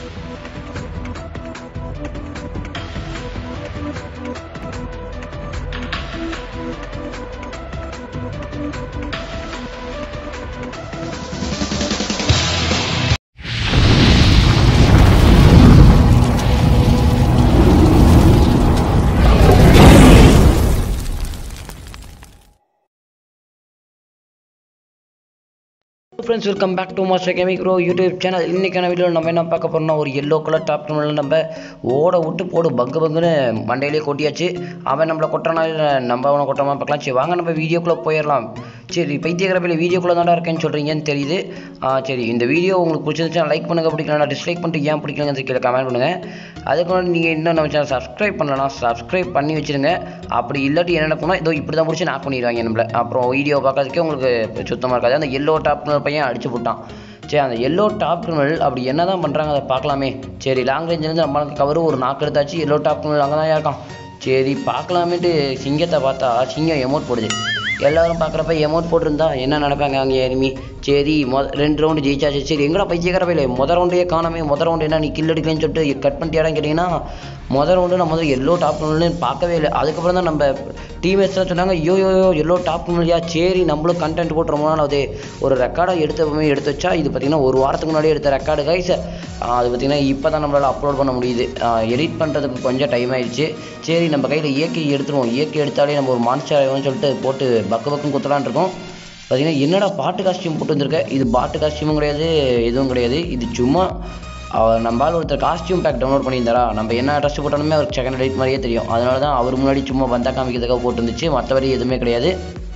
Friends welcome back to Master கேமிக் bro YouTube channel இன்றைக்கான வீடியோவில் நம்ம என்ன பார்க்க போகிறோம்னா ஒரு எல்லோ கலர் டாப் டம்ளரில் நம்ம ஓட விட்டு போடு பக்கு பக்குன்னு மண்டையிலே கொட்டியாச்சு அவன் நம்மளை கொட்டுறனா இல்லை நம்ம அவனை கொட்டுறமா பார்க்கலாம் சரி வாங்க நம்ம வீடியோக்குள்ளே போயிடலாம் சரி பைத்தியகிரப்பில் வீடியோக்குள்ளே தான்டா இருக்கேன்னு சொல்கிறீங்கன்னு தெரியுது ஆ, சரி இந்த வீடியோ உங்களுக்கு பிடிச்சிருந்துச்சுன்னா லைக் பண்ணுங்க பிடிக்கலனா டிஸ்லைக் பண்ணிட்டு ஏன் பிடிக்கலங்கிறது கீழே கமெண்ட் பண்ணுங்கள் அதுக்கு முன்னாடி நீங்கள் இன்னும் நம்ம சேனல் சப்ஸ்கிரைப் பண்ணலனா சப்ஸ்கிரைப் பண்ணி வச்சிருங்க அப்படி இல்லாட்டி என்ன நடக்கும்னா இதோ இப்படி தான் பிடிச்சி நாக் பண்ணிடுவாங்க நம்மள அப்புறம் வீடியோ பார்க்கறதுக்கே உங்களுக்கு சுத்தமாக இருக்காது அந்த எல்லோ டாப் பையன் அடிச்சு போட்டான் சரி அந்த எல்லோ டாப் கிரிமினல் அப்படி என்ன தான் பண்ணுறாங்க அதை பார்க்கலாமே சரி லாங் ரேஞ்சிலேருந்து நம்மளுக்கு கவரு ஒரு நாக்கு எடுத்தாச்சு எல்லோ டாப் கிரிமினல் அங்கே தான் இருக்கான் சரி பார்க்கலாமேட்டு சிங்கத்தை பார்த்தா சிங்கம் எமௌண்ட் போடுது எல்லாரும் பார்க்குறப்ப எமௌண்ட் போட்டிருந்தா என்ன நடப்பாங்க அங்கே எனிமி சரி மொ ரெண்டு ரவுண்டு ஜெயிச்சாச்சு சரி எங்கடா பைத்தியக்கார பையில முத ரவுண்டே காணாமே முத ரவுண்டு என்ன நீ கில் எடுக்கலன்னு சொல்லிட்டு கட் பண்ணிட்டியாடான்னு கேட்டிங்கன்னா முத ரவுண்டு நான் முதல்ல எல்லோ டாப் கிரிமினல்னு பார்க்கவே இல்லை அதுக்கப்புறம் தான் நம்ம டீமேட்ஸ்லாம் சொன்னாங்க ஐயோ யோ யோ எல்லோ டாப் கிரிமினலியா சரி நம்மளும் கண்டென்ட் போட்டு ரொம்ப நாள் ஆகுது ஒரு ரெக்கார்டை எடுத்த எடுத்து வச்சா இது பார்த்திங்கன்னா ஒரு வாரத்துக்கு முன்னாடியே எடுத்த ரெக்கார்டு கைஸ் அது பார்த்திங்கன்னா இப்போ தான் நம்மளால் அப்லோட் பண்ண முடியுது எடிட் பண்ணுறதுக்கு கொஞ்சம் டைம் ஆயிடுச்சு சரி நம்ம கையில் இயற்கை எடுத்துருவோம் இயற்கை எடுத்தாலே நம்ம ஒரு மான்ஸ்டர் ஆகும்னு சொல்லிட்டு போட்டு பக்கு பக்கம் குத்தலான்னு இருக்கோம் பார்த்தீங்கன்னா என்னடா பாட்டு காஸ்டியூம் போட்டு வந்திருக்க இது பாட்டு காஸ்டியூமும் கிடையாது எதுவும் கிடையாது இது சும்மா அவர் நம்மளால் ஒருத்தர் காஸ்டியூம் பேக் டவுன்லோட் பண்ணியிருந்தாரா நம்ம என்ன ட்ரெஸ் போட்டாலுமே அவருக்கு செகண்ட் எடிட் மாதிரியே தெரியும் அதனால தான் அவர் முன்னாடி சும்மா வந்தா காமிக்கிறதுக்காக போட்டு இருந்துச்சு மற்றபடி எதுவுமே கிடையாது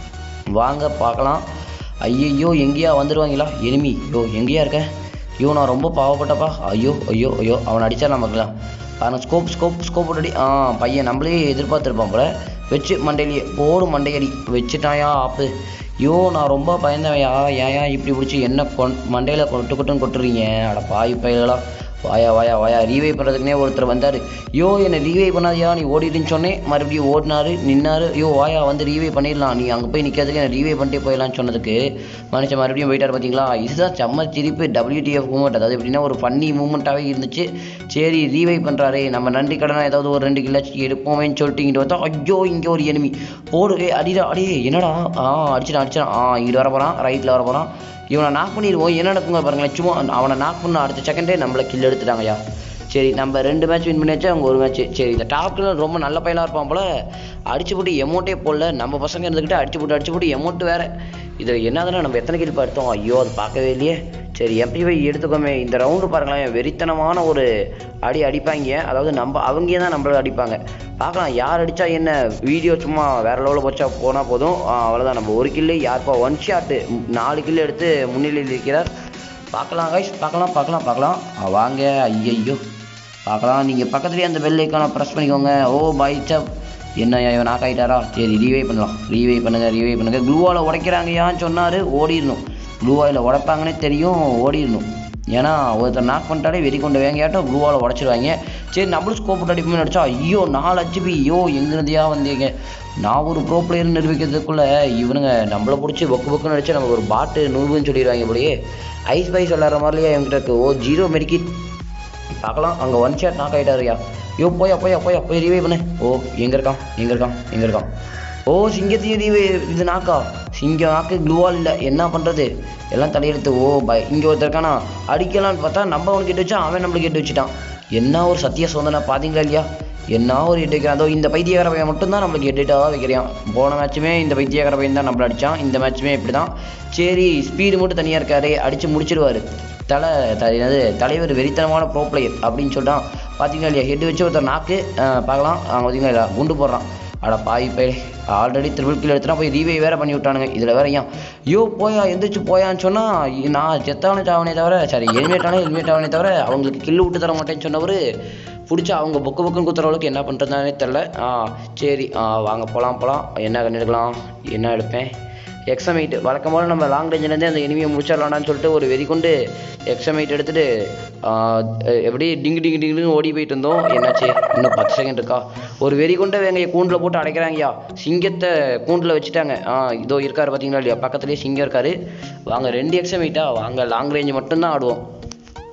வாங்க பார்க்கலாம் ஐயையோ எங்கேயா வந்துடுவாங்களா எனிமி யோ எங்கேயா இருக்க ஐயோ நான் ரொம்ப பாவப்பட்டப்பா ஐயோ ஐயோ ஐயோ அவனை அடித்தா நமக்குலாம் ஆனால் ஸ்கோப் ஸ்கோப் ஸ்கோப் அடி ஆ பையன் நம்மளே எதிர்பார்த்துருப்பான் போல வச்சு மண்டையிலேயே போடு மண்டையடி வச்சுட்டாயா ஆப்பு ஐயோ நான் ரொம்ப பயந்தவையா ஏயா இப்படி பிடிச்சி என்ன கொன் மண்டையில் கொட்டு கொட்டுன்னு கொட்டுறீங்க அட பாய் பயிலா வாயா வாயா வாயா ரீவை பண்ணுறதுக்குனே ஒருத்தர் வந்தார் யோ என்னை ரீவை பண்ணாதியா நீ ஓடிடுன்னு சொன்னேன் மறுபடியும் ஓடினாரு நின்னாரு யோ வாயா வந்து ரீவை பண்ணிடலாம் நீ அங்கே போய் நிற்கிறதுக்கு என்ன ரீவை பண்ணிட்டே போயிடலாம்னு சொன்னதுக்கு மனுஷன் மறுபடியும் போயிட்டார் பார்த்தீங்களா இதுதான் செம்ம சிரிப்பு WTF மூமெண்ட் அதாவது எப்படின்னா ஒரு ஃபன்னி மூமெண்ட்டாகவே இருந்துச்சு சரி ரீவை பண்ணுறாரு நம்ம நன்றி கடனாக ஏதாவது ஒரு ரெண்டு கிலோ எடுப்போமேன்னு சொல்லிட்டு இங்கிட்டு பார்த்தா ஐயோ இங்கே ஒரு எனிமி போடு ஏ அடிடா அடி என்னடா ஆ அடிச்சிடான் அடிச்சிடான் ஆ இங்கிட்டு வர போகிறான் ரைட்டில் வர போகிறான் இவனை நாக் பண்ணிடுவோம் என்ன நடக்குங்க பாருங்களேன் சும்மா அவனை நாக் பண்ண அடுத்த செகண்டே நம்மளை கில் எடுத்துட்டாங்கய்யா சரி நம்ம ரெண்டு மேட்ச் வின் பண்ணியாச்சு அவங்க ஒரு மேட்ச் சரி இந்த டாப்ல ரொம்ப நல்ல பையனாக இருப்பான் போல அடிச்சு போட்டு எமௌண்ட்டே போடல நம்ம பசங்க இருந்துக்கிட்டு அடிச்சு போட்டு அடிச்சு போட்டு எமௌண்ட் வேற இது என்னதுன்னா நம்ம எத்தனை கில் எடுத்தோம் ஐயோ அது பார்க்கவே இல்லையே சரி எப்படி போய் எடுத்துக்கோமே இந்த ரவுண்டு பாருங்களேன் வெறித்தனமான ஒரு அடி அடிப்பாங்க அதாவது நம்ம அவங்க தான் நம்மள அடிப்பாங்க பார்க்கலாம் யார் அடித்தா என்ன வீடியோ சும்மா வேற லெவலில் போச்சா போனால் போதும் ஆ, அவ்வளவுதான் நம்ம ஒரு கில்லு யாருப்பா ஒன் ஷாட்டு நாலு கில்லு எடுத்து முன்னிலையில் இருக்கிறார் பார்க்கலாம் கைஸ் பார்க்கலாம் பார்க்கலாம் பார்க்கலாம் ஆ, வாங்க ஐயையோ பார்க்கலாம் நீங்கள் பக்கத்துலேயே அந்த பெல் ஐக்கானை ப்ரெஸ் பண்ணிக்கோங்க ஓ பாய் சப் என்ன இவன் நாக் ஆகிட்டாரா சரி ரீவை பண்ணலாம் ரீவை பண்ணுங்க ரீவை பண்ணுங்க க்ளூவால் உடைக்கிறாங்கயான்னு சொன்னார் ஓடிடணும் க்ளூவாயில் உடைப்பாங்கன்னே தெரியும் ஓடிடணும் ஏன்னா ஒருத்தர் நாக் பண்ணிட்டாலே வெறி கொண்டு வேங்கையாட்டம் க்ளூவால் உடச்சிடுவாங்க சரி நம்மளும் ஸ்கோப் போட்டு அடிப்போம்னு நினச்சா ஐயோ நாலு ஹெச்பி ஐயோ எங்கிருந்தியா வந்தீங்க நான் ஒரு ப்ரோ பிளேயர் நிரூபிக்கிறதுக்குள்ளே இவனுங்க நம்மளை பிடிச்சி பொக்கு பொக்குன்னு அடிச்சு நமக்கு ஒரு பாட்டு நூறுன்னு சொல்லிடுவாங்க போலயே ஐஸ் பைஸ் விளாட்ற மாதிரியே என்கிட்ட இருக்கு ஓ ஜீரோ மெடிக்கிட் பார்க்கலாம் அங்கே ஒன் ஷாட் நாக் ஆகிட்டாருயா யோ போயா போயா போயா போய் ரீவை பண்ணு ஓ எங்கே இருக்கான் எங்கே இருக்கான் எங்கே இருக்கான் ஓ சிங்கத்தையும் ரீவை இது நாக்கா சிங்கம் நாக்கு க்ளூவால் இல்லை என்ன பண்ணுறது எல்லாம் தலையெடுத்து ஓ பை இங்கே ஒருத்தர் இருக்கானா அடிக்கலாம்னு பார்த்தா நம்ம அவனுக்கு எட்டு வச்சா அவன் நம்மளுக்கு எட்டு வச்சுட்டான் என்ன ஒரு சத்திய சோதனை பார்த்தீங்களா இல்லையா என்ன ஒரு எட்டு வைக்கிறான் அதோ இந்த பைத்தியக்கார பையன் மட்டும்தான் நம்மளுக்கு எட்டுட்டாக வைக்கிறான் போன மேட்ச்சுமே இந்த பைத்தியக்கார பையன் தான் நம்மள அடித்தான் இந்த மேட்ச்சுமே இப்படி தான் சரி ஸ்பீடு மட்டும் தனியாக இருக்காரு அடித்து முடிச்சிடுவார் தலை த என்னது தலைவர் வெறித்தனமான ப்ரோ பிளேயர் அப்படின்னு சொல்லிட்டான் பார்த்தீங்களா இல்லையா ஹெட் வச்சு ஒருத்தர் நாக்கு அஹ், பார்க்கலாம் அவங்க பார்த்தீங்களா இல்லையா குண்டு போடுறான் அட பாய் பை ஆல்ரெடி த்ரிபிள் கில் எடுத்துனா போய் ரீவை வேற பண்ணி விட்டானுங்க இதில் வேற ஏன் ஐயோ போயா எந்திரிச்சு போயான்னு சொன்னால் நான் செத்தானே சாவனே தவிர சரி ஹெல்மெட்டானே ஹெல்மெட் ஆவனே தவிர அவங்களுக்கு கில்லு விட்டு தர மாட்டேன்னு சொன்னவர் பிடிச்சா அவங்க பொக்கு பொக்குன்னு குத்துற அளவுக்கு என்ன பண்ணுறதுனே தெரில ஆ சரி ஆ வாங்க போகலாம் போகலாம் என்ன கண்ணு எடுக்கலாம் என்ன எடுப்பேன் எக்ஸமைட் வழக்கம் போல் நம்ம லாங் ரேஞ்சிலேருந்தே அந்த எனிமியை முடிச்சிடலாம்னு சொல்லிட்டு ஒரு வெறி கொண்டு எக்ஸமைட் எடுத்துட்டு ஆ, எப்படி டிங்கு டிங்கு டிங்குன்னு ஓடி போயிட்டு இருந்தோம் என்னாச்சு இன்னும் பத்து செகண்ட் இருக்கா ஒரு வெறி கொண்ட வேங்க கூண்டில் போட்டு அடைக்கிறாங்கய்யா சிங்கத்தை கூண்டில் வச்சுட்டாங்க ஆ இதோ இருக்காரு பார்த்தீங்களா இல்லையா பக்கத்துலேயே சிங்கம் இருக்காரு வாங்க ரெண்டு எக்ஸமைட்டா வாங்க லாங் ரேஞ்ச் மட்டும்தான் ஆடுவோம்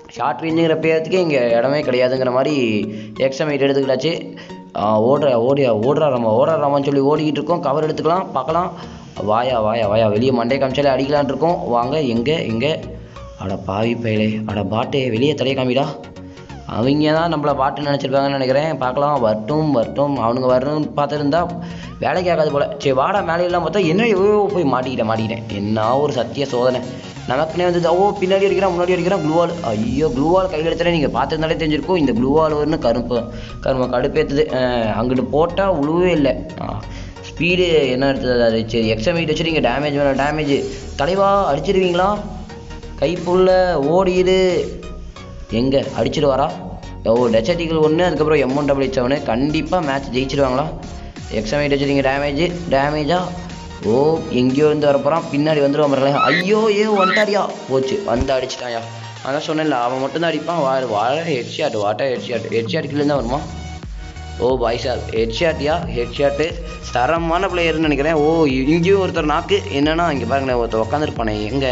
ஷார்ட் ரேஞ்சுங்கிற பேரத்துக்கே இங்கே இடமே கிடையாதுங்கிற மாதிரி எக்ஸாமைட் எடுத்துக்கிட்டாச்சு ஆஹ் ஓடுற ஓடியா ஓடுறா ராமா ஓடுறா ராமான்னு சொல்லி ஓடிக்கிட்டு இருக்கோம் கவர் எடுத்துக்கலாம் பார்க்கலாம் வாயா வாயா வாயா வெளியே மண்டே காமிச்சாலே அடிக்கலான் இருக்கோம் வாங்க எங்கே எங்கே அட பாவி பயலே அட பாட்டே வெளியே தலையை காமிடா அவங்க தான் நம்மளை பாட்டுன்னு நினச்சிருப்பாங்கன்னு நினைக்கிறேன் பார்க்கலாம் வரட்டும் வரட்டும் அவனுங்க வரணும்னு பார்த்துருந்தா வேலைக்கு ஆகாது போல சரி வாடா மேலே எல்லாம் பார்த்தா என்ன ஐயோ போய் மாட்டிக்கிட்டேன் மாட்டிக்கிட்டேன் என்ன ஒரு சத்திய சோதனை நமக்குனே வந்து ஓ பின்னாடி அடிக்கிறான் முன்னாடி அடிக்கிறான் க்ளூவால் ஐயோ க்ளூவால் கையில் எடுத்தாலே நீங்கள் பார்த்துருந்தாலே தெரிஞ்சிருக்கும் இந்த க்ளூவால் வரும்னு கருப்பு கரும கடுப்பேற்றுது அங்கிட்டு போட்டால் உழுவே இல்லை ஸ்பீடு என்ன எடுத்தது அது சரி எக்ஸாமிட் வச்சு நீங்கள் டேமேஜ் வேணும் டேமேஜ் தலைவா அடிச்சிருவீங்களா கைப்புள்ள ஓடிடு எங்கே அடிச்சிட்டு வரா ஓ டெச்சட்டிகள் ஒன்று அதுக்கப்புறம் எம் ஒன் டபுள் செவனு கண்டிப்பாக மேட்ச் ஜெயிச்சிருவாங்களா எக்ஸாமிட் வச்சுருங்க டேமேஜ் டேமேஜா ஓ எங்கேயோ இருந்து வரப்போகிறான் பின்னாடி வந்துடுவான் பாருங்களேன் ஐயோ ஏ வந்துட்டாரியா போச்சு வந்து அடிச்சிட்டாயா அதான் சொன்னேன்ல அவன் மட்டும் தான் அடிப்பான் வா வாழ head shot what a head shot head shot கீழே தான் வருமா ஓ பாய் சார் ஹெட் ஷாட்டியா ஹெட் ஷாட்டு தரமான பிளேயர்னு நினைக்கிறேன் ஓ இங்கேயும் ஒருத்தர் நாக்கு என்னன்னா இங்கே பாருங்களேன் ஒருத்தர் உட்காந்துருப்பானே எங்கே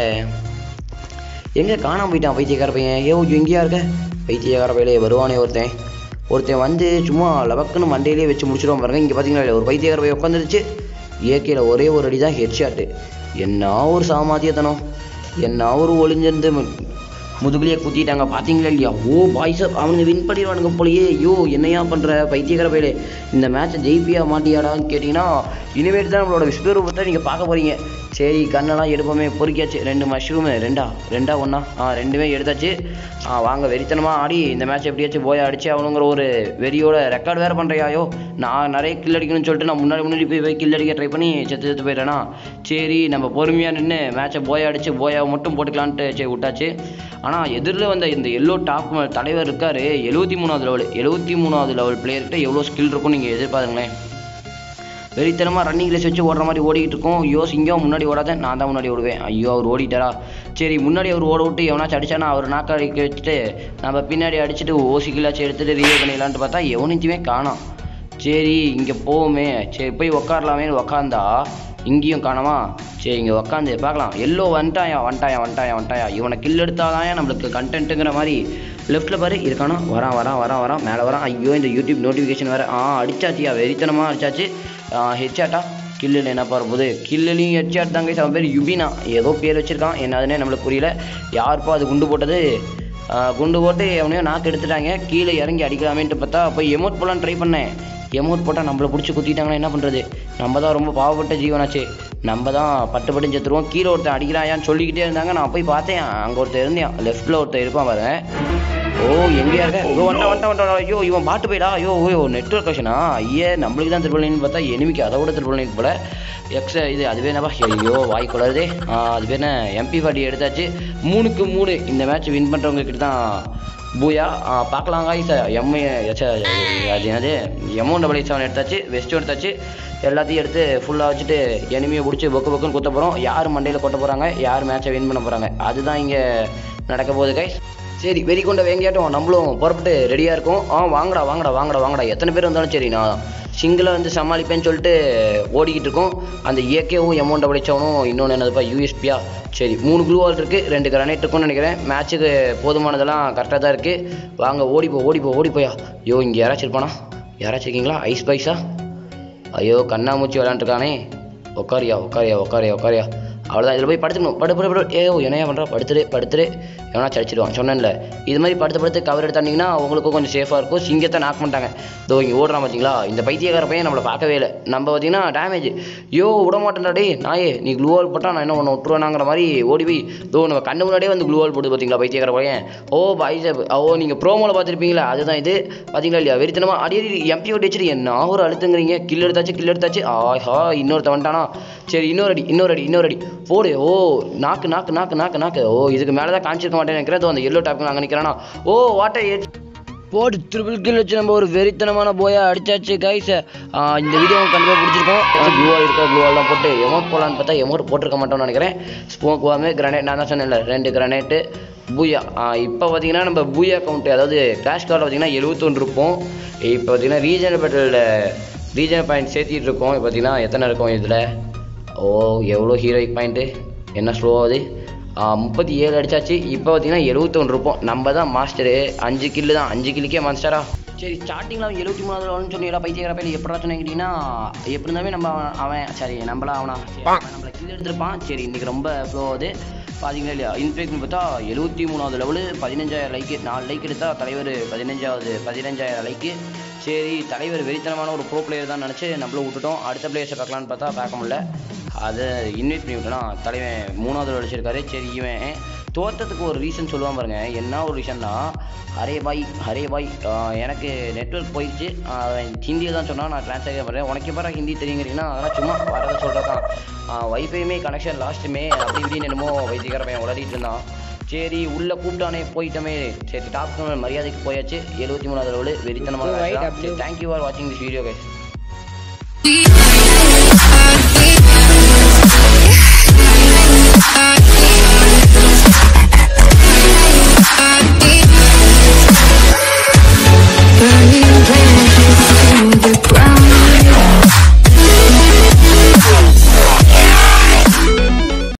எங்கே காணாம போயிட்டான் பைத்தியக்கார பையன் ஏ எங்கேயா இருக்க பைத்தியக்கார பையிலே வருவானே ஒருத்தன் ஒருத்தன் வந்து சும்மா லவக்குன்னு மண்டையிலே வச்சு முடிச்சிடுவான் பாருங்க இங்கே பார்த்தீங்களா ஒரு பைத்தியக்கார பையன் உட்காந்துருச்சு ஏகேல ஒரே ஒரு அடி தான் ஹெட் ஷாட்டு என்ன ஒரு சாமாத்தியத்தனம் என்ன ஒரு ஒளிஞ்சிருந்து மு- முதுகுலியே குத்திட்டாங்க பார்த்தீங்களா இல்லையா ஓ பாய்ஸ் அவனுங்க வின் பண்ணிடுவானுங்க போலயே ஐயோ என்னையா பண்ணுற பைத்தியக்கார பையலே இந்த மேட்ச்சை ஜெயிப்பியா மாட்டியாடான்னு கேட்டிங்கன்னா இனிமேட்டு தான் நம்மளோட விஸ்வரூபத்தை நீங்கள் பார்க்க போகிறீங்க சரி கண்ணெல்லாம் எடுப்போமே பொறுக்கியாச்சு ரெண்டு மஷ்ரூமு ரெண்டா ரெண்டா ஒன்றா ஆ ரெண்டுமே எடுத்தாச்சு ஆ வாங்க வெறித்தனமாக ஆடி இந்த மேட்ச் எப்படியாச்சும் போய் அடிச்சு அவனுங்கிற ஒரு வெறியோட ரெக்கார்ட் வேறு பண்ணுறியாயோ நான் நிறைய கில் அடிக்கணும்னு சொல்லிட்டு நான் முன்னாடி முன்னாடி போய் போய் கில் அடிக்க ட்ரை பண்ணி செத்து செத்து போயிட்டேனா சரி நம்ம பொறுமையாக நின்று மேட்சை போய் அடிச்சு போயாவை மட்டும் போட்டுக்கலான்ட்டு சரி விட்டாச்சு ஆனால் எதிரில் வந்த இந்த எல்லோ டாப் தலைவர் இருக்காரு எழுபத்தி மூணாவது லெவல் எழுபத்தி மூணாவது லெவல் பிளேயர்கிட்ட எவ்வளோ ஸ்கில் இருக்கும்னு நீங்கள் எதிர்பாருங்களேன் வெறித்தனமாக ரன்னிங் ரேஸ் வச்சு ஓடுற மாதிரி ஓடிக்கிட்டு இருக்கோம் ஐயோ சிங்கம் முன்னாடி ஓடாத நான் தான் முன்னாடி ஓடுவேன் ஐயோ அவர் ஓடிட்டாரா சரி முன்னாடி அவர் ஓட விட்டு எவனாச்சும் அடிச்சானா அவர் நாக்க அடிக்க வச்சுட்டு நம்ம பின்னாடி அடிச்சுட்டு ஓசிக்கலாச்சும் எடுத்துட்டு ரிவே பண்ணிடலான்ட்டு பார்த்தா எவனையுமே காணோம் சரி இங்கே போவோமே சரி போய் உக்காரலாமேன்னு உக்காந்தா இங்கேயும் காணோமா சரி இங்கே உக்காந்து பார்க்கலாம் எல்லோ வந்துட்டாயா வந்துட்டாயா வந்துட்டாயா வந்துட்டாயா இவனை கில் எடுத்தாதான் நம்மளுக்கு கண்டென்ட்டுங்கிற மாதிரி லெஃப்ட்டில் பாரு இருக்கானா வரான் வரான் வரான் வரான் மேலே வரான் ஐயோ இந்த யூடியூப் நோட்டிஃபிகேஷன் வேறு ஆ அடிச்சாச்சியா வெறித்தனமாக அடிச்சாச்சு ஹெட்சாட்டா கில்லில் என்ன போது கில்லுலையும் ஹெட்சாட் தாங்க அவன் பேர் யுபினா ஏதோ பேர் வச்சிருக்கான் என்னதுன்னே நம்மளுக்கு புரியல யாருப்போ அது குண்டு போட்டது ஆ, குண்டு போட்டு எவனையோ நாக்கு எடுத்துட்டாங்க கீழே இறங்கி அடிக்கலாமேன்ட்டு பார்த்தா போய் எமோட் போலான்னு ட்ரை பண்ணேன் எமோட் போட்டால் நம்மளை பிடிச்சி குத்திட்டாங்கன்னா என்ன பண்ணுறது நம்ம தான் ரொம்ப பாவப்பட்ட ஜீவனாச்சே நம்ம தான் பட்டு பட்டு செத்துருவோம் கீழே ஒருத்தன் அடிக்கிறாயான்னு சொல்லிக்கிட்டே இருந்தாங்க நான் போய் பார்த்தேன் அங்கே ஒருத்தர் இருந்தேன் லெஃப்ட்டில் ஒருத்தர் இருப்பான் பாருங்க ஓ எங்கேயா இருக்க ஐயோ வந்துட்டான் வந்துட்டான் வந்துட்டான் ஐயோ இவன் பாட்டு போயிடா ஐயோ ஐயோ நெட்ஒர்க் கஷனா ஐயே நம்மளுக்கு தான் திருப்பள்ளின்னு பார்த்தா எனிமிக்கு அதை விட திருப்பள்ளின்னு போல எக்ஸ் இது அதுவே என்னப்பா ஐயோ வாய் குளருதே ஆ, அது பேர் என்ன எம்பி ஃபார்ட்டி எடுத்தாச்சு மூணுக்கு மூணு இந்த மேட்ச் வின் பண்ணுறவங்க கிட்ட தான் பூயா ஆ, பார்க்கலாம் காய்ஸ் எம்ஐ அது என்னது எமௌண்ட் டபுள் எயிட் செவன் எடுத்தாச்சு வெஸ்ட்டும் எடுத்தாச்சு எல்லாத்தையும் எடுத்து ஃபுல்லாக வச்சுட்டு எனிமியை பிடிச்சி பொக்கு பொக்குன்னு குத்த போகிறோம் யார் மண்டையில் கொட்ட போகிறாங்க யார் மேட்சை வின் பண்ண போகிறாங்க அதுதான் இங்கே நடக்க போகுது கைஸ் சரி வெறி கொண்ட வேங்கியாட்டம் நம்மளும் புறப்பட்டு ரெடியாக இருக்கோம் ஆ வாங்கடா வாங்கடா வாங்கடா வாங்கடா எத்தனை பேர் வந்தாலும் சரி நான் சிங்கிளாக வந்து சமாளிப்பேன்னு சொல்லிட்டு ஓடிக்கிட்டு இருக்கோம் அந்த ஏகேவும் எமௌண்ட் டபுள் எச்சவனும் இன்னொன்று என்னதுப்பா யூஎஸ்பியா சரி மூணு க்ளூ வால் இருக்குது ரெண்டு கிரானைட் இருக்கும்னு நினைக்கிறேன் மேட்ச்சுக்கு போதுமானதெல்லாம் கரெக்டாக தான் இருக்குது வாங்க ஓடிப்போ ஓடிப்போ ஓடிப்போயா ஐயோ இங்கே யாராச்சும் இருப்பானா யாராச்சும் இருக்கீங்களா ஐஸ் பைஸா ஐயோ கண்ணாமூச்சி விளாண்டுருக்கானே உக்காரியா உக்காரியா உக்காரியா உக்காரியா அவ்வளோதான் இதில் போய் படுத்துக்கணும் படு படு படு ஏ என்னையா பண்ணுறா படுத்துரு படுத்துரு எவனா சடிச்சிடுவான் சொன்னேன்ல இது மாதிரி படுத்து படுத்து கவர் எடுத்தாண்டிங்கன்னா உங்களுக்கும் கொஞ்சம் சேஃபாக இருக்கும் சிங்கத்தை நாக் பண்ணிட்டாங்க இதோ இங்கே ஓடுறான் பார்த்தீங்களா இந்த பைத்தியக்கார பையன் நம்மளை பார்க்கவே இல்லை நம்ம பார்த்தீங்கன்னா டேமேஜ் யோ விட மாட்டேன்டா டேய் நாயே நீ க்ளூவால் போட்டால் நான் என்ன ஒன்று விட்டுருவேனாங்கிற மாதிரி ஓடி போய் இதோ நம்ம கண்ணு முன்னாடியே வந்து க்ளூவால் போட்டு பார்த்தீங்களா பைத்தியக்கார பையன் ஓ பைசப் ஓ நீங்கள் ப்ரோமோவில் பார்த்துருப்பீங்களா அதுதான் இது பார்த்தீங்களா இல்லையா வெறித்தனமாக அடி அடி எம்பி ஓட்டி வச்சுட்டு என்ன ஒரு அழுத்துங்கிறீங்க கில் எடுத்தாச்சு கில் எடுத்தாச்சு ஆஹா இன்னொருத்த வந்துட்டானா சரி இன்னொரு அடி இன்னொரு அடி இன்னொரு அடி போடு ஓ நாக்கு நாக்கு நாக்கு நாக்கு நாக்கு ஓ இதுக்கு மேலே தான் காமிச்சிருக்க மாட்டேன்னு நினைக்கிறேன் இதோ அந்த எல்லோ டாப்க்கு அங்கே நிற்கிறானா ஓ வாட்டர் ஏஜ் போட்டு ட்ரிபிள் கில் வச்சு நம்ம ஒரு வெறித்தனமான போயா அடிச்சாச்சு கைஸ் இந்த வீடியோ கண்டிப்பாக பிடிச்சிருக்கோம் க்ளூவால் இருக்க க்ளூவால்லாம் போட்டு எமௌண்ட் போடலான்னு பார்த்தா எமௌண்ட் போட்டிருக்க மாட்டோம்னு நினைக்கிறேன் ஸ்மோக் வாமு கிரனேட் நான் தான் சொன்னேன்ல ரெண்டு கிரனேட்டு பூயா இப்போ பார்த்தீங்கன்னா நம்ம பூயா கவுண்ட் அதாவது கிளாஷ் கார்டில் பார்த்தீங்கன்னா எழுபத்தொன்று இருப்போம் இப்போ பார்த்தீங்கன்னா ரீஜனல் பேட்டலில் ரீஜனல் பாயிண்ட் சேர்த்திட்டு இருக்கோம் இப்போ பார்த்தீங்கன்னா எத்தனை இருக்கும் இதில் ஓ எவ்வளோ ஹீரோயிக் பாயிண்ட்டு என்ன ஸ்லோ ஆகுது முப்பத்தி ஏழு அடிச்சாச்சு இப்போ பார்த்தீங்கன்னா எழுபத்தொன்று இருப்போம் நம்ம தான் மாஸ்டரு அஞ்சு கில்லு தான் அஞ்சு கில்லுக்கே மாஸ்டரா சரி ஸ்டார்டிங்கில் அவன் எழுபத்தி மூணாவது லெவல்னு சொன்னீங்களா பைத்தியக்கார பையன் எப்படா சொன்னேன் கேட்டிங்கன்னா எப்படி இருந்தாலுமே நம்ம அவன் அவன் சரி நம்மளா அவனா சரி, அவன் நம்மளை கில் எடுத்திருப்பான் சரி இன்னைக்கு ரொம்ப ஃப்ளோ ஆகுது பார்த்தீங்களா இல்லையா இன்ஃபேக்ட்னு பார்த்தா எழுபத்தி மூணாவது லெவலு பதினஞ்சாயிரம் லைக்கு நாலு லைக் எடுத்தா தலைவர் பதினஞ்சாவது பதினஞ்சாயிரம் லைக்கு சரி தலைவர் வெறித்தனமான ஒரு ப்ரோ பிளேயர் தான் நினச்சி நம்மளும் விட்டுட்டோம் அடுத்த பிளேயர்ஸை பார்க்கலான்னு பார்த்தா பார்க்க முடியல அதை இன்வைட் பண்ணி விட்டோன்னா தலைவன் மூணாவது அடிச்சிருக்காரு சரி இவன் தோற்றத்துக்கு ஒரு ரீசன் சொல்லுவான் பாருங்க என்ன ஒரு ரீசன்னா ஹரே பாய் ஹரே பாய் ஆஹ் எனக்கு நெட்ஒர்க் போயிடுச்சு ஆஹ் அவன் ஹிந்தியில் தான் சொன்னான் நான் ட்ரான்ஸ்லேட் பண்ணுறேன் உனக்கு பாரு ஹிந்தி தெரியுங்கிறீங்கன்னா அதெல்லாம் சும்மா வரதை சொல்கிறது தான் வைஃபையுமே கனெக்ஷன் லாஸ்ட்டுமே அப்படி இப்படின்னு என்னமோ வைத்தியக்கார பையன் உளறிட்டு இருந்தான் சரி உள்ளே கூப்பிட்டானே போயிட்டோமே சரி டாப் மரியாதைக்கு போயாச்சு எழுபத்தி மூணாவது லெவலு வெறித்தனமாக தேங்க்யூ ஃபார் வாட்சிங் திஸ் வீடியோ கைஸ் Yeah.